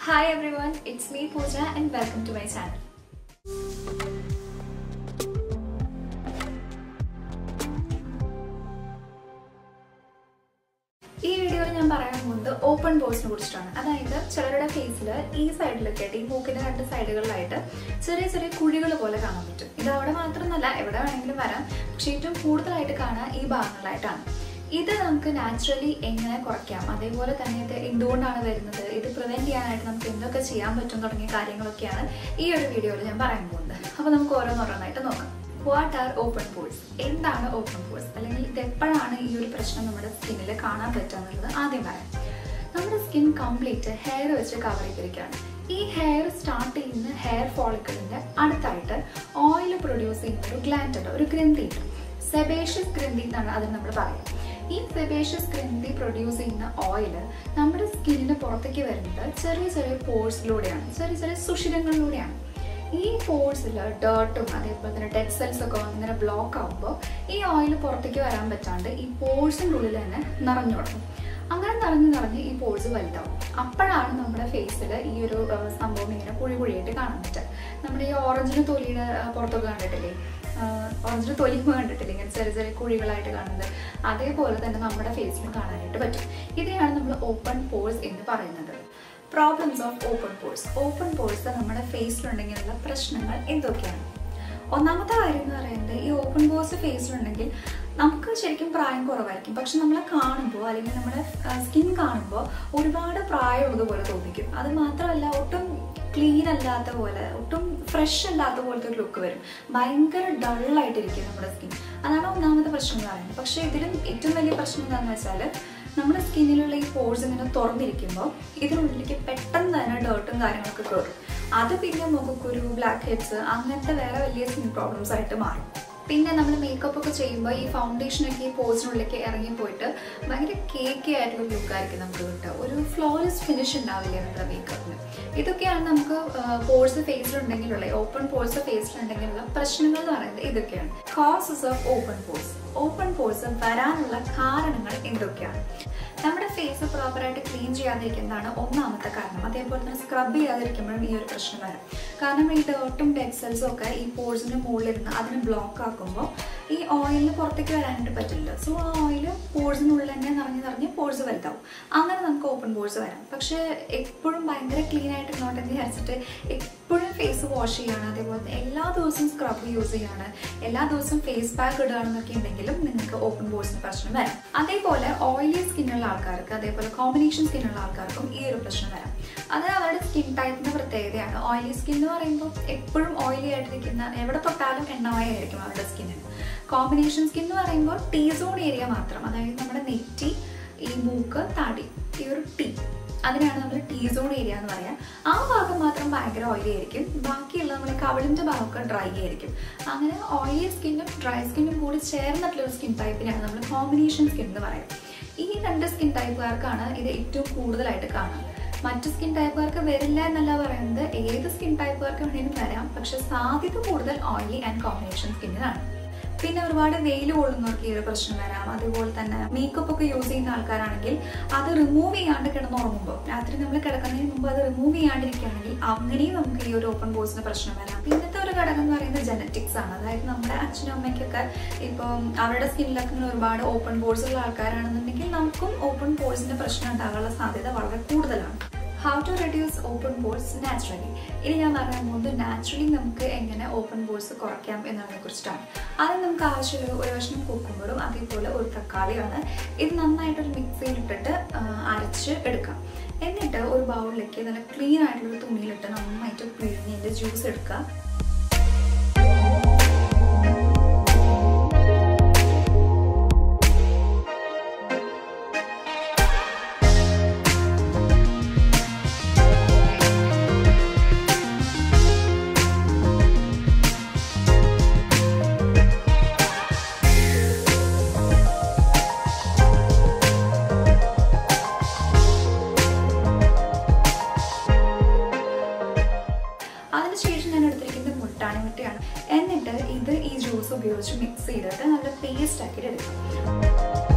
Hi everyone, it's me Pooja and welcome to my channel. ഈ വീഡിയോയിൽ ഞാൻ പറയാൻ പോകുന്നത് ഓപ്പൺ പോസിനെ കുറിച്ചിട്ടാണ് അതായത് ചിലരുടെ ഫേസിൽ ഈ സൈഡിലൊക്കെ ആയിട്ട് ഈ മൂക്കിന്റെ രണ്ട് സൈഡുകളിലായിട്ട് ചെറിയ ചെറിയ കുഴികൾ പോലെ കാണാൻ പറ്റും ഇത് അവിടെ മാത്രമല്ല എവിടെ വേണമെങ്കിലും വരാം പക്ഷെ ഏറ്റവും കൂടുതലായിട്ട് കാണാൻ ഈ ഭാഗങ്ങളിലായിട്ടാണ് ഇത് നമുക്ക് നാച്ചുറലി എങ്ങനെ കുറയ്ക്കാം അതേപോലെ തന്നെ ഇത് എന്തുകൊണ്ടാണ് വരുന്നത് ഇത് പ്രിവെന്റ് ചെയ്യാനായിട്ട് നമുക്ക് എന്തൊക്കെ ചെയ്യാൻ പറ്റും തുടങ്ങിയ കാര്യങ്ങളൊക്കെയാണ് ഈ ഒരു വീഡിയോയിൽ ഞാൻ പറയാൻ പോകുന്നത് അപ്പോൾ നമുക്ക് ഓരോന്നോരോന്നായിട്ട് നോക്കാം വാട്ട് ആർ ഓപ്പൺ പോഴ്സ് എന്താണ് ഓപ്പൺ പോഴ്സ് അല്ലെങ്കിൽ ഇത് എപ്പോഴാണ് ഈ ഒരു പ്രശ്നം നമ്മുടെ സ്കിന്നിൽ കാണാൻ പറ്റുക എന്നുള്ളത് ആദ്യം പറയാം നമ്മുടെ സ്കിൻ കംപ്ലീറ്റ് ഹെയർ വെച്ച് കവർ ചെയ്തിരിക്കുകയാണ് ഈ ഹെയർ സ്റ്റാർട്ട് ചെയ്യുന്ന ഹെയർ ഫോളിക്കിളിന്റെ അടുത്തായിട്ട് ഓയിൽ പ്രൊഡ്യൂസ് ചെയ്യുന്ന ഒരു ഗ്ലാൻഡ് ഉണ്ട് ഒരു ഗ്രന്ഥി ഉണ്ട് സെബേഷ്യസ് ഗ്രന്ഥി എന്നാണ് അതിന് നമ്മൾ പറയുക ഈ സെബേഷ്യസ് ഗ്രന്ഥി പ്രൊഡ്യൂസ് ചെയ്യുന്ന ഓയിൽ നമ്മുടെ സ്കിന്നിന് പുറത്തേക്ക് വരുന്നത് ചെറിയ ചെറിയ പോഴ്സിലൂടെയാണ് ചെറിയ ചെറിയ സുഷിരങ്ങളിലൂടെയാണ് ഈ പോഴ്സിൽ ഡേർട്ടും അതേപോലെ തന്നെ ഡെഡ് സെൽസ് ഒക്കെ വന്നിങ്ങനെ ബ്ലോക്ക് ആകുമ്പോൾ ഈ ഓയിൽ പുറത്തേക്ക് വരാൻ പറ്റാണ്ട് ഈ പോഴ്സിൻ്റെ ഉള്ളിൽ തന്നെ നിറഞ്ഞു തുടങ്ങും അങ്ങനെ നിറഞ്ഞ് നിറഞ്ഞ് ഈ പോഴ്സ് വലുതാവും അപ്പോഴാണ് നമ്മുടെ ഫേസിൽ ഈ ഒരു ആ, സംഭവം ഇങ്ങനെ കുഴി കുഴിയായിട്ട് കാണാൻ പറ്റുക നമ്മുടെ ഈ ഓറഞ്ചിന് തൊലിയുടെ ആ, പുറത്തൊക്കെ കണ്ടിട്ടില്ലേ ഓറഞ്ചിന് തൊലിമ കണ്ടിട്ടില്ലേ ഇങ്ങനെ ചെറിയ ചെറിയ കുഴികളായിട്ട് കാണുന്നത് അതേപോലെ തന്നെ നമ്മുടെ ഫേസിലും കാണാനായിട്ട് പറ്റും ഇതിനെയാണ് നമ്മൾ ഓപ്പൺ പോഴ്സ് എന്ന് പറയുന്നത് problems of open pores open pores നമ്മുടെ ഫേസിലുണ്ടെങ്കിലുള്ള പ്രശ്നങ്ങൾ എന്തൊക്കെയാണ് ഒന്നാമത്തെ കാര്യം എന്ന് പറയുന്നത് ഈ ഓപ്പൺ പോഴ്സ് ഫേസിലുണ്ടെങ്കിൽ നമുക്ക് ശരിക്കും പ്രായം കുറവായിരിക്കും പക്ഷെ നമ്മളെ കാണുമ്പോൾ അല്ലെങ്കിൽ നമ്മുടെ സ്കിൻ കാണുമ്പോൾ ഒരുപാട് പ്രായമുള്ളതുപോലെ തോന്നിക്കും അത് മാത്രമല്ല ഒട്ടും ക്ലീൻ അല്ലാത്ത പോലെ ഒട്ടും ഫ്രഷ് അല്ലാത്ത പോലത്തെ ഒരു ലുക്ക് വരും ഭയങ്കര ഡള്ളായിട്ടിരിക്കും നമ്മുടെ സ്കിൻ അതാണ് ഒന്നാമത്തെ പ്രശ്നം എന്ന് പറയുന്നത് പക്ഷേ ഇതിലും ഏറ്റവും വലിയ പ്രശ്നം എന്താണെന്ന് വെച്ചാൽ നമ്മുടെ സ്കിന്നിലുള്ള ഈ പോഴ്സ് ഇങ്ങനെ തുറന്നിരിക്കുമ്പോൾ ഇതിനുള്ളിലേക്ക് പെട്ടെന്ന് തന്നെ ഡേർട്ടും കാര്യങ്ങളൊക്കെ കയറും അത് പിന്നെ മുഖക്കുരു ബ്ലാക്ക് ഹെഡ്സ് അങ്ങനത്തെ വേറെ വലിയ സ്കിൻ പ്രോബ്ലംസ് ആയിട്ട് മാറും പിന്നെ നമ്മൾ മേക്കപ്പ് ഒക്കെ ചെയ്യുമ്പോൾ ഈ ഫൗണ്ടേഷനൊക്കെ ഈ പോസിനുള്ളിലേക്ക് ഇറങ്ങി പോയിട്ട് ഭയങ്കര കേക്കി ആയിട്ടുള്ള ലുക്കായിരിക്കും നമുക്ക് കിട്ടുക ഒരു ഫ്ലോലെസ് ഫിനിഷ് ഉണ്ടാവില്ല നമ്മുടെ മേക്കപ്പിന് ഇതൊക്കെയാണ് നമുക്ക് പോഴ്സ് ഫേസിലുണ്ടെങ്കിലുള്ള ഓപ്പൺ പോഴ്സ് ഫേസിലുണ്ടെങ്കിലുള്ള പ്രശ്നങ്ങൾ എന്ന് പറയുന്നത് ഇതൊക്കെയാണ് causes of open pores open pores വരാനുള്ള കാരണങ്ങൾ എന്തൊക്കെയാണ് നമ്മുടെ ഫേസ് പ്രോപ്പറായിട്ട് ക്ലീൻ ചെയ്യാതിരിക്കുന്നതാണ് ഒന്നാമത്തെ കാരണം അതേപോലെ തന്നെ സ്ക്രബ് ചെയ്യാതിരിക്കുമ്പോഴും ഈ ഒരു പ്രശ്നം വരും കാരണം ഈ ഡേർട്ടും ഡെഡ് സെൽസും ഒക്കെ ഈ പോഴ്സിന് മുകളിലിരുന്ന് അതിന് ബ്ലോക്ക് ആക്കുമ്പോൾ ഈ ഓയിലിന് പുറത്തേക്ക് വരാനായിട്ട് പറ്റില്ല സോ ആ ഓയിൽ പോഴ്സിനുള്ളിൽ തന്നെ നിറഞ്ഞ് നിറഞ്ഞ് പോഴ്സ് വലുതാവും അങ്ങനെ നമുക്ക് ഓപ്പൺ പോഴ്സ് വരാം പക്ഷേ എപ്പോഴും ഭയങ്കര ക്ലീൻ ആയിട്ട് ഇരുന്നോട്ടെന്ന് വിചാരിച്ചിട്ട് എപ്പോഴും ഫേസ് വാഷ് ചെയ്യാണ് അതേപോലെ തന്നെ എല്ലാ ദിവസവും സ്ക്രബ് യൂസ് ചെയ്യാണ് എല്ലാ ദിവസവും ഫേസ് പാക്ക് ഇടുകയാണെന്നൊക്കെ ഉണ്ടെങ്കിലും നിങ്ങൾക്ക് ഓപ്പൺ പോഴ്സിന് പ്രശ്നം വരാം അതേപോലെ ഓയിലി സ്കിന്നുള്ള ആൾക്കാർക്ക് അതേപോലെ കോമ്പിനേഷൻ സ്കിന്നുള്ള ആൾക്കാർക്കും ഈ ഒരു പ്രശ്നം വരാം അത് അവരുടെ സ്കിൻ ടൈപ്പിന്റെ പ്രത്യേകതയാണ് ഓയിലി സ്കിൻ എന്ന് പറയുമ്പോൾ എപ്പോഴും ഓയിലി ആയിട്ടിരിക്കുന്ന എവിടെ തൊട്ടാലും എണ്ണമയായിരിക്കും അവരുടെ സ്കിന്നിന് കോമ്പിനേഷൻ സ്കിൻ എന്ന് പറയുമ്പോൾ ടീ സോൺ ഏരിയ മാത്രം അതായത് നമ്മുടെ നെറ്റി ഈ മൂക്ക് താടി ഈ ഒരു ടീ അതിനാണ് നമ്മൾ ടീ സോൺ ഏരിയ എന്ന് പറയാം ആ ഭാഗം മാത്രം ഭയങ്കര ഓയിലി ആയിരിക്കും ബാക്കിയുള്ള നമ്മുടെ കവിളിന്റെ ഭാഗമൊക്കെ ഡ്രൈ ആയിരിക്കും അങ്ങനെ ഓയിലി സ്കിന്നും ഡ്രൈ സ്കിന്നും കൂടി ചേർന്നിട്ടുള്ള സ്കിൻ ടൈപ്പിനാണ് നമ്മൾ കോമ്പിനേഷൻ സ്കിൻ എന്ന് പറയുന്നത് ഈ രണ്ട് സ്കിൻ ടൈപ്പുകാർക്കാണ് ഇത് ഏറ്റവും കൂടുതലായിട്ട് കാണുക മറ്റു സ്കിൻ ടൈപ്പുകാർക്ക് വരില്ല എന്നല്ല പറയുന്നത് ഏത് സ്കിൻ ടൈപ്പുകാർക്ക് വേണമെങ്കിലും വരാം പക്ഷെ സാധ്യത കൂടുതൽ ഓയിലി ആൻഡ് കോമ്പിനേഷൻ സ്കിന്നിനാണ് പിന്നെ ഒരുപാട് വെയിൽ കൊള്ളുന്നവർക്ക് ഈ ഒരു പ്രശ്നം വരാം അതുപോലെ തന്നെ മേക്കപ്പ് ഒക്കെ യൂസ് ചെയ്യുന്ന ആൾക്കാരാണെങ്കിൽ അത് റിമൂവ് ചെയ്യാണ്ട് കിടന്നുറങ്ങുമ്പോൾ രാത്രി നമ്മൾ കിടക്കുന്നതിന് മുമ്പ് അത് റിമൂവ് ചെയ്യാണ്ടിരിക്കുകയാണെങ്കിൽ അങ്ങനെയും നമുക്ക് ഈ ഒരു ഓപ്പൺ പോഴ്സിന് പ്രശ്നം വരാം പിന്നത്തെ ഒരു ഘടകം എന്ന് പറയുന്നത് ജനറ്റിക്സ് ആണ് അതായത് നമ്മുടെ അച്ഛനും അമ്മയ്ക്കൊക്കെ ഇപ്പം അവരുടെ സ്കിന്നിലൊക്കെ ഇങ്ങനെ ഒരുപാട് ഓപ്പൺ പോഴ്സ് ഉള്ള ആൾക്കാരാണെന്നുണ്ടെങ്കിൽ നമുക്കും ഓപ്പൺ പോഴ്സിന്റെ പ്രശ്നം ഉണ്ടാകാനുള്ള സാധ്യത വളരെ കൂടുതലാണ് how to reduce open pores naturally ഇനി ഞാൻ പറയാൻ പോകുന്നത് നാച്ചുറലി നമുക്ക് എങ്ങനെ ഓപ്പൺ പോഴ്സ് കുറയ്ക്കാം എന്നതിനെ കുറിച്ചിട്ടാണ് ആദ്യം നമുക്ക് ആവശ്യമുള്ള ഒരു കഷ്ണം കുക്കുമ്പറും അതേപോലെ ഒരു തക്കാളിയാണ് ഇത് നന്നായിട്ടൊരു മിക്സിയിലിട്ടിട്ട് ആ, അരച്ച് എടുക്കാം എന്നിട്ട് ഒരു ബൗളിലേക്ക് നല്ല ക്ലീൻ ആയിട്ടുള്ള ഒരു തുണിയിലിട്ട് നന്നായിട്ട് പിഴിഞ്ഞതിൻ്റെ ജ്യൂസ് എടുക്കുക അതിനുശേഷം ഞാൻ എടുത്തിരിക്കുന്നത് മുട്ടാണി മുട്ടയാണ് എന്നിട്ട് ഇത് ഈ ജ്യൂസ് ഉപയോഗിച്ച് മിക്സ് ചെയ്തിട്ട് നല്ല പേസ്റ്റ് ആക്കിയിട്ട് എടുക്കാം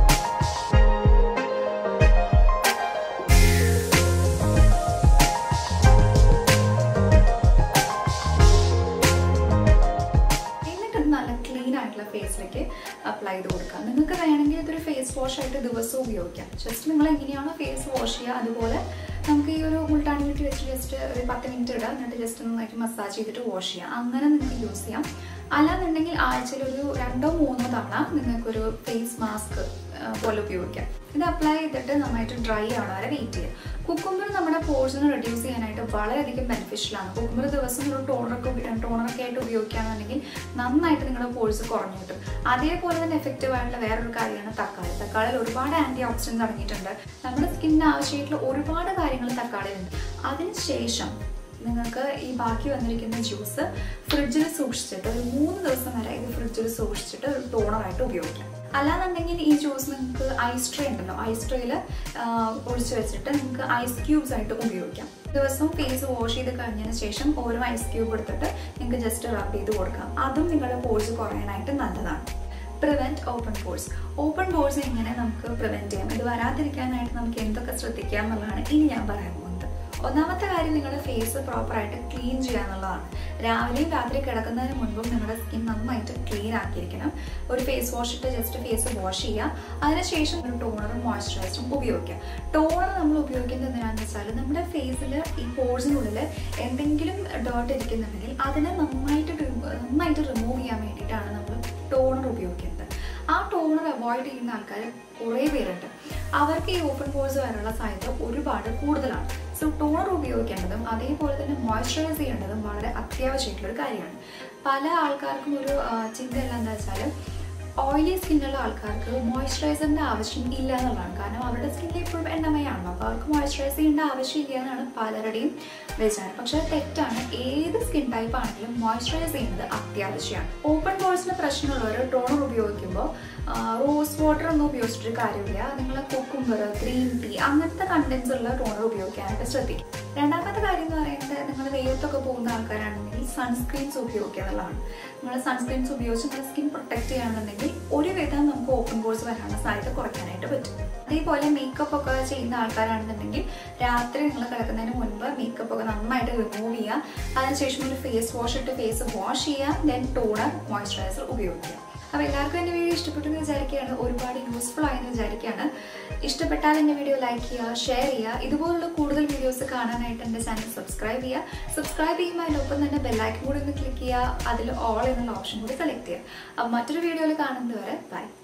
അപ്ലൈ ചെയ്ത് കൊടുക്കാം നിങ്ങൾക്ക് വേണമെങ്കിൽ ഇതൊരു ഫേസ് വാഷ് ആയിട്ട് ദിവസവും ഉപയോഗിക്കാം ജസ്റ്റ് നിങ്ങൾ എങ്ങനെയാണോ ഫേസ് വാഷ് ചെയ്യുക അതുപോലെ നമുക്ക് ഈ ഒരു മുൾട്ടാണി വീട്ടിൽ വെച്ച് ജസ്റ്റ് ഒരു പത്ത് മിനിറ്റ് ഇടാം എന്നിട്ട് ജസ്റ്റ് നന്നായിട്ട് മസാജ് ചെയ്തിട്ട് വാഷ് ചെയ്യാം അങ്ങനെ നിങ്ങൾക്ക് യൂസ് ചെയ്യാം അല്ലാന്നുണ്ടെങ്കിൽ ആഴ്ചയിൽ ഒരു രണ്ടോ മൂന്നോ തവണ നിങ്ങൾക്കൊരു ഫേസ് മാസ്ക് പോലെ ഉപയോഗിക്കാം ഇത് അപ്ലൈ ചെയ്തിട്ട് നന്നായിട്ട് ഡ്രൈ ആവണ വരെ വെയിറ്റ് ചെയ്യുക കുക്കുമ്പർ നമ്മുടെ പോർഷന് റെഡ്യൂസ് ചെയ്യാനായിട്ട് വളരെയധികം ബെനിഫിഷ്യൽ ആണ് കുക്കുമ്പർ ദിവസം ഒരു ടോണറൊക്കെ ടോണറൊക്കെ ആയിട്ട് ഉപയോഗിക്കുകയാണെന്നുണ്ടെങ്കിൽ നന്നായിട്ട് നിങ്ങളുടെ പോഴ്സ് കുറഞ്ഞു കിട്ടും അതേപോലെ തന്നെ എഫക്റ്റീവ് ആയിട്ടുള്ള വേറൊരു കാര്യമാണ് തക്കാളി തക്കാളിയിൽ ഒരുപാട് ആന്റി ഓക്സിഡൻസ് അടങ്ങിയിട്ടുണ്ട് നമ്മുടെ സ്കിന്നിന് ആവശ്യമായിട്ടുള്ള ഒരുപാട് കാര്യങ്ങൾ തക്കാളിയിലുണ്ട് അതിനുശേഷം നിങ്ങൾക്ക് ഈ ബാക്കി വന്നിരിക്കുന്ന ജ്യൂസ് ഫ്രിഡ്ജിൽ സൂക്ഷിച്ചിട്ട് ഒരു മൂന്ന് ദിവസം വരെ ഇത് ഫ്രിഡ്ജിൽ സൂക്ഷിച്ചിട്ട് ഒരു ടോണറായിട്ട് ഉപയോഗിക്കാം അല്ലാന്നുണ്ടെങ്കിൽ ഈ ജ്യൂസ് നിങ്ങൾക്ക് ഐസ് ട്രേ ഉണ്ടല്ലോ ഐസ് ട്രേയിൽ ഒഴിച്ച് വെച്ചിട്ട് നിങ്ങൾക്ക് ഐസ് ക്യൂബ്സ് ആയിട്ട് ഉപയോഗിക്കാം ദിവസവും ഫേസ് വാഷ് ചെയ്ത് കഴിഞ്ഞതിന് ശേഷം ഓരോ ഐസ് ക്യൂബ് എടുത്തിട്ട് നിങ്ങൾക്ക് ജസ്റ്റ് റബ് ചെയ്ത് കൊടുക്കാം അതും നിങ്ങളുടെ പോഴ്സ് കുറയാനായിട്ട് നല്ലതാണ് prevent open pores open pores എങ്ങനെ നമുക്ക് പ്രിവെന്റ് ചെയ്യാം ഇത് വരാതിരിക്കാനായിട്ട് നമുക്ക് എന്തൊക്കെ ശ്രദ്ധിക്കാം എന്നുള്ളതാണ് ഇനി ഞാൻ പറയാൻ പോകുന്നത് ഒന്നാമത്തെ കാര്യം നിങ്ങളുടെ ഫേസ് പ്രോപ്പറായിട്ട് ക്ലീൻ ചെയ്യുക എന്നുള്ളതാണ് രാവിലെയും രാത്രി കിടക്കുന്നതിന് മുൻപും നിങ്ങളുടെ സ്കിൻ നന്നായിട്ട് ക്ലീൻ ആക്കിയിരിക്കണം ഒരു ഫേസ് വാഷ് ഇട്ട് ജസ്റ്റ് ഫേസ് വാഷ് ചെയ്യുക അതിനുശേഷം ഒരു ടോണറും മോയ്സ്ചറൈസറും ഉപയോഗിക്കുക ടോണർ നമ്മൾ ഉപയോഗിക്കുന്നത് എന്തിനാണെന്ന് വെച്ചാൽ നമ്മുടെ ഫേസിൽ ഈ പോഴ്സിനുള്ളിൽ എന്തെങ്കിലും ഡേർട്ട് ഇരിക്കുന്നുണ്ടെങ്കിൽ അതിനെ നന്നായിട്ട് remove- നന്നായിട്ട് റിമൂവ് ചെയ്യാൻ വേണ്ടിയിട്ടാണ് നമ്മൾ ടോണർ ഉപയോഗിക്കുന്നത് ആ ടോണർ അവോയ്ഡ് ചെയ്യുന്ന ആൾക്കാർ കുറേ പേരുണ്ട് അവർക്ക് ഈ ഓപ്പൺ പോഴ്സ് വരാനുള്ള സാധ്യത ഒരുപാട് കൂടുതലാണ് സോ ടോണർ ഉപയോഗിക്കേണ്ടതും അതേപോലെ തന്നെ മോയ്സ്ചറൈസ് ചെയ്യേണ്ടതും വളരെ അത്യാവശ്യമായിട്ടുള്ള ഒരു കാര്യമാണ് പല ആൾക്കാർക്കും ഒരു ആ, ചിന്തയല്ല എന്താ വെച്ചാൽ ഓയിലി സ്കിന്നുള്ള ആൾക്കാർക്ക് മോയ്സ്ചറൈസറിന്റെ ആവശ്യം ഇല്ല എന്നുള്ളതാണ് കാരണം അവരുടെ സ്കിന്നിൽ എപ്പോഴും എണ്ണമയാണല്ലോ അപ്പോൾ അവർക്ക് മോയ്സ്ചറൈസ് ചെയ്യേണ്ട ആവശ്യമില്ല എന്നാണ് പലരുടെയും വിചാരം പക്ഷെ അത് തെറ്റാണ് ഏത് സ്കിൻ ടൈപ്പ് ആണെങ്കിലും മോയ്സ്ചറൈസ് ചെയ്യുന്നത് അത്യാവശ്യമാണ് ഓപ്പൺ പോഴ്സിന് പ്രശ്നമുള്ളവർ ടോണർ ഉപയോഗിക്കുമ്പോൾ റോസ് വാട്ടർ ഒന്നും ഉപയോഗിച്ചിട്ട് കാര്യമില്ല നിങ്ങൾ കുക്കുംബർ ഗ്രീൻ ടീ അങ്ങനത്തെ കണ്ടൻസ് ഉള്ള ടോണർ ഉപയോഗിക്കാനായിട്ട് ശ്രദ്ധിക്കും രണ്ടാമത്തെ കാര്യം എന്ന് പറയുന്നത് നിങ്ങൾ വെയിലത്തൊക്കെ പോകുന്ന ആൾക്കാരാണെങ്കിൽ സൺസ്ക്രീൻസ് ഉപയോഗിക്കുക എന്നുള്ളതാണ് നിങ്ങൾ സൺസ്ക്രീൻസ് ഉപയോഗിച്ച് നിങ്ങളുടെ സ്കിൻ പ്രൊട്ടക്ട് ചെയ്യുകയാണെന്നുണ്ടെങ്കിൽ ഒരുവിധം നമുക്ക് ഓപ്പൺ പോഴ്സ് വരാനുള്ള സാധ്യത കുറയ്ക്കാനായിട്ട് പറ്റും അതേപോലെ മേക്കപ്പ് ഒക്കെ ചെയ്യുന്ന ആൾക്കാരാണെന്നുണ്ടെങ്കിൽ രാത്രി നിങ്ങൾ കിടക്കുന്നതിന് മുൻപ് മേക്കപ്പ് ഒക്കെ നന്നായിട്ട് റിമൂവ് ചെയ്യുക അതിനുശേഷം ഒരു ഫേസ് വാഷ് ഇട്ട് ഫേസ് വാഷ് ചെയ്യുക ദെൻ ടോണർ മോയ്സ്ചറൈസർ ഉപയോഗിക്കുക അപ്പോൾ എല്ലാവർക്കും എൻ്റെ വീഡിയോ ഇഷ്ടപ്പെട്ടു എന്ന് വിചാരിക്കുകയാണ് ഒരുപാട് യൂസ്ഫുൾ ആയെന്ന് വിചാരിക്കുകയാണ് ഇഷ്ടപ്പെട്ടാൽ എൻ്റെ വീഡിയോ ലൈക്ക് ചെയ്യുക ഷെയർ ചെയ്യുക ഇതുപോലുള്ള കൂടുതൽ വീഡിയോസ് കാണാനായിട്ട് എൻ്റെ ചാനൽ സബ്സ്ക്രൈബ് ചെയ്യുക സബ്സ്ക്രൈബ് ചെയ്യുമ്പോൾ അതിനൊപ്പം തന്നെ ബെല്ലൈക്കൻ കൂടി ഒന്ന് ക്ലിക്ക് ചെയ്യുക അതിൽ ഓൾ എന്നുള്ള ഓപ്ഷൻ കൂടി സെലക്ട് ചെയ്യുക അപ്പോൾ മറ്റൊരു വീഡിയോയിൽ കാണുന്നത് വരെ ബൈ